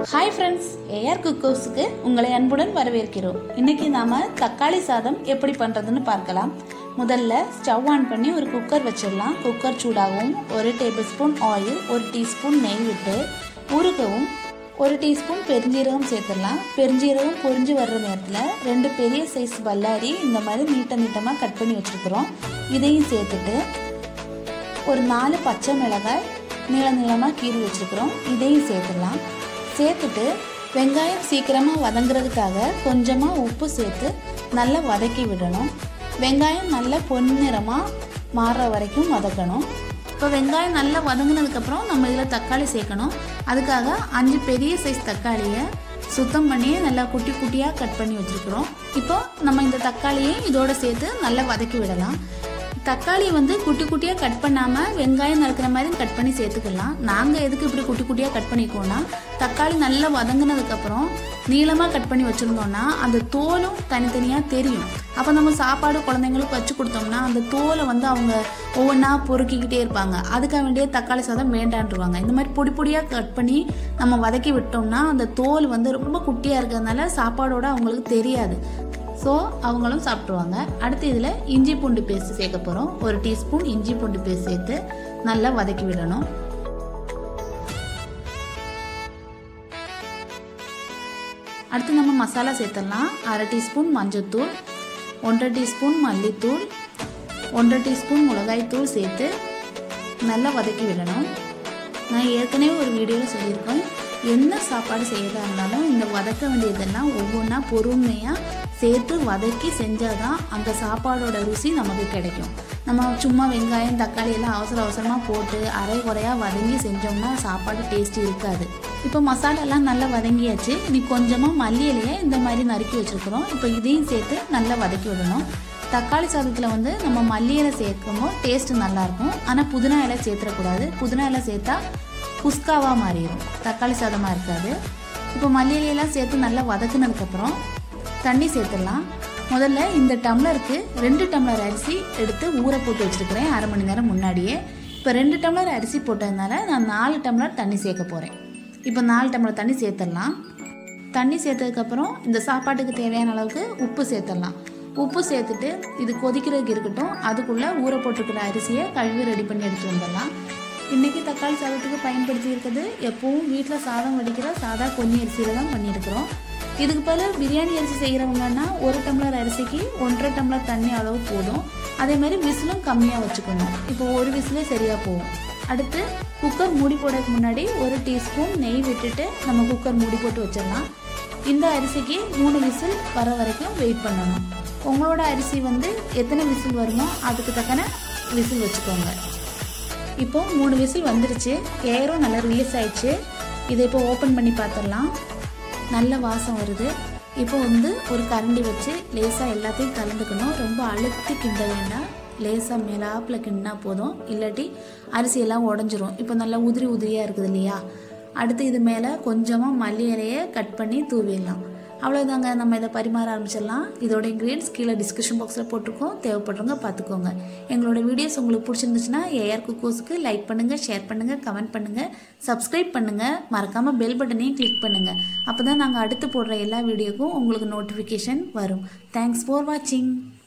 hi friends AR குக்கோஸுக்கு உங்களை அன்புடன் வரவேற்கிறோம் இன்னைக்கு நாம தக்காளி சாதம் எப்படி பண்ணுறதுன்னு பார்க்கலாம் முதல்ல ஸ்டவ் ஆன் பண்ணி ஒரு குக்கர் வச்சிடலாம் குக்கர் சூடாகவும் ஒரு டேபிள் ஸ்பூன் ஆயில் ஒரு டீஸ்பூன் நெய் விட்டு உருகவும் ஒரு டீஸ்பூன் பெருஞ்சீரகம் சேர்த்துடலாம் பெருஞ்சீரகம் பொரிஞ்சு வர்ற நேரத்தில் ரெண்டு பெரிய சைஸ் பல்லாரி இந்த மாதிரி நீட்ட நீட்டமாக கட் பண்ணி வச்சுருக்குறோம் இதையும் சேர்த்துட்டு ஒரு நாலு பச்சை மிளகாய் நீள நீளமாக கீறி வச்சுருக்குறோம் இதையும் சேர்த்துடலாம் சேர்த்துட்டு வெங்காயம் சீக்கிரமாக வதங்குறதுக்காக கொஞ்சமாக உப்பு சேர்த்து நல்லா வதக்கி விடணும் வெங்காயம் நல்லா பொன்னிறமாக மாறுற வரைக்கும் வதக்கணும் இப்போ வெங்காயம் நல்லா வதங்கினதுக்கப்புறம் நம்ம இதில் தக்காளி சேர்க்கணும் அதுக்காக அஞ்சு பெரிய சைஸ் தக்காளியை சுத்தம் பண்ணி நல்லா குட்டி குட்டியாக கட் பண்ணி வச்சுருக்குறோம் இப்போ நம்ம இந்த தக்காளியை இதோட சேர்த்து நல்லா வதக்கி விடலாம் தக்காளி வந்து குட்டி குட்டியாக கட் பண்ணாமல் வெங்காயம் நறுக்கிற மாதிரி கட் பண்ணி சேர்த்துக்கலாம் நாங்கள் எதுக்கு இப்படி குட்டி குட்டியாக கட் பண்ணிக்கோன்னா தக்காளி நல்லா வதங்கினதுக்கப்புறம் நீளமாக கட் பண்ணி வச்சுருந்தோம்னா அந்த தோலும் தனித்தனியாக தெரியும் அப்போ நம்ம சாப்பாடு குழந்தைங்களுக்கு வச்சு கொடுத்தோம்னா அந்த தோலை வந்து அவங்க ஒவ்வொன்றா பொறுக்கிக்கிட்டே இருப்பாங்க அதுக்காக வேண்டிய தக்காளி சாதம் வேண்டான்ருவாங்க இந்த மாதிரி பொடி பொடியாக கட் பண்ணி நம்ம வதக்கி விட்டோம்னா அந்த தோல் வந்து ரொம்ப குட்டியாக இருக்கிறதுனால சாப்பாடோட அவங்களுக்கு தெரியாது ஸோ அவங்களும் சாப்பிட்ருவாங்க அடுத்து இதில் இஞ்சி பூண்டு பேஸ்ட் சேர்க்க போகிறோம் ஒரு டீஸ்பூன் இஞ்சி பூண்டு பேஸ்ட் சேர்த்து நல்லா வதக்கி விடணும் அடுத்து நம்ம மசாலா சேர்த்துடலாம் அரை டீஸ்பூன் மஞ்சள்தூள் ஒன்றரை டீஸ்பூன் மல்லித்தூள் ஒன்றரை டீஸ்பூன் மிளகாய்த்தூள் சேர்த்து நல்லா வதக்கி விடணும் நான் ஏற்கனவே ஒரு வீடியோவில் சொல்லியிருக்கேன் என்ன சாப்பாடு செய்யறதா இருந்தாலும் இந்த வதக்க வேண்டியதெல்லாம் ஒவ்வொன்றா பொறுமையாக சேர்த்து வதக்கி செஞ்சால் தான் அந்த சாப்பாடோட ருசி நமக்கு கிடைக்கும் நம்ம சும்மா வெங்காயம் தக்காளி எல்லாம் அவசர அவசரமாக போட்டு அரை குறையாக வதங்கி செஞ்சோம்னா சாப்பாடு டேஸ்ட் இருக்காது இப்போ மசாலாலாம் நல்லா வதங்கியாச்சு இனி கொஞ்சமாக மல்லி இலையை இந்த மாதிரி நறுக்கி வச்சுருக்குறோம் இப்போ இதையும் சேர்த்து நல்லா வதக்கி விடணும் தக்காளி சாதத்தில் வந்து நம்ம மல்லி இலை சேர்க்கும்போது டேஸ்ட்டு நல்லாயிருக்கும் ஆனால் புதினா இலை சேர்த்துடக்கூடாது புதினா இலை சேர்த்தா குஸ்காவாக மாறிடும் தக்காளி சாதமாக இருக்காது இப்போ மல்லி இலையெல்லாம் சேர்த்து நல்லா வதக்குனதுக்கப்புறம் தண்ணி சேர்த்துடலாம் முதல்ல இந்த டம்ளருக்கு ரெண்டு டம்ளர் அரிசி எடுத்து ஊற போட்டு வச்சுருக்கிறேன் அரை மணி நேரம் முன்னாடியே இப்போ ரெண்டு டம்ளர் அரிசி போட்டதுனால நான் நாலு டம்ளர் தண்ணி சேர்க்க போகிறேன் இப்போ நாலு டம்ளர் தண்ணி சேர்த்துடலாம் தண்ணி சேர்த்ததுக்கப்புறம் இந்த சாப்பாட்டுக்கு தேவையான அளவுக்கு உப்பு சேர்த்துடலாம் உப்பு சேர்த்துட்டு இது கொதிக்கிறதுக்கு இருக்கட்டும் அதுக்குள்ளே ஊற போட்டிருக்கிற அரிசியை கழுவி ரெடி பண்ணி எடுத்து வந்துடலாம் இன்றைக்கி தக்காளி சாதத்துக்கு பயன்படுத்தி இருக்கிறது எப்பவும் வீட்டில் சாதம் வடிக்கிற சாதா பொன்னி அரிசியில் தான் பண்ணியிருக்கிறோம் இதுக்கு பதில் பிரியாணி அரிசி செய்கிறவங்கன்னா ஒரு டம்ளர் அரிசிக்கு ஒன்றரை டம்ளர் தண்ணி அளவு போதும் அதே மாதிரி விசிலும் கம்மியாக வச்சுக்கணும் இப்போ ஒரு விசிலே சரியாக போகும் அடுத்து குக்கர் மூடி போடுறதுக்கு முன்னாடி ஒரு டீஸ்பூன் நெய் விட்டுட்டு நம்ம குக்கர் மூடி போட்டு வச்சிடலாம் இந்த அரிசிக்கு மூணு விசில் வர வரைக்கும் வெயிட் பண்ணணும் உங்களோட அரிசி வந்து எத்தனை விசில் வருமோ அதுக்கு தக்கன விசில் வச்சுக்கோங்க இப்போ மூணு விசில் வந்துருச்சு ஏரும் நல்லா ரிலீஸ் ஆயிடுச்சு இதை இப்போ ஓப்பன் பண்ணி பார்த்துடலாம் நல்ல வாசம் வருது இப்போ வந்து ஒரு கரண்டி வச்சு லேசாக எல்லாத்தையும் கலந்துக்கணும் ரொம்ப அழுத்தி கிண்ட வேண்டாம் லேசாக மேலாப்பில் கிண்டினா போதும் இல்லாட்டி அரிசியெல்லாம் உடஞ்சிரும் இப்போ நல்லா உதிரி உதிரியாக இருக்குது இல்லையா அடுத்து இது மேலே கொஞ்சமாக மல்லி இலையை கட் பண்ணி தூவிடலாம் அவ்வளோதாங்க நம்ம இதை பரிமாற ஆரம்பிச்சிடலாம் இதோட இன்க்ரீடியன்ஸ் கீழே டிஸ்கிரிப்ஷன் பாக்ஸில் போட்டிருக்கோம் தேவைப்படுறவங்க பார்த்துக்கோங்க எங்களோட வீடியோஸ் உங்களுக்கு பிடிச்சிருந்துச்சுன்னா ஏஆர் குக்கோஸுக்கு லைக் பண்ணுங்கள் ஷேர் பண்ணுங்கள் கமெண்ட் பண்ணுங்கள் சப்ஸ்கிரைப் பண்ணுங்கள் மறக்காமல் பெல் பட்டனையும் கிளிக் பண்ணுங்கள் அப்போ தான் நாங்கள் அடுத்து போடுற எல்லா வீடியோக்கும் உங்களுக்கு நோட்டிஃபிகேஷன் வரும் தேங்க்ஸ் ஃபார் வாட்சிங்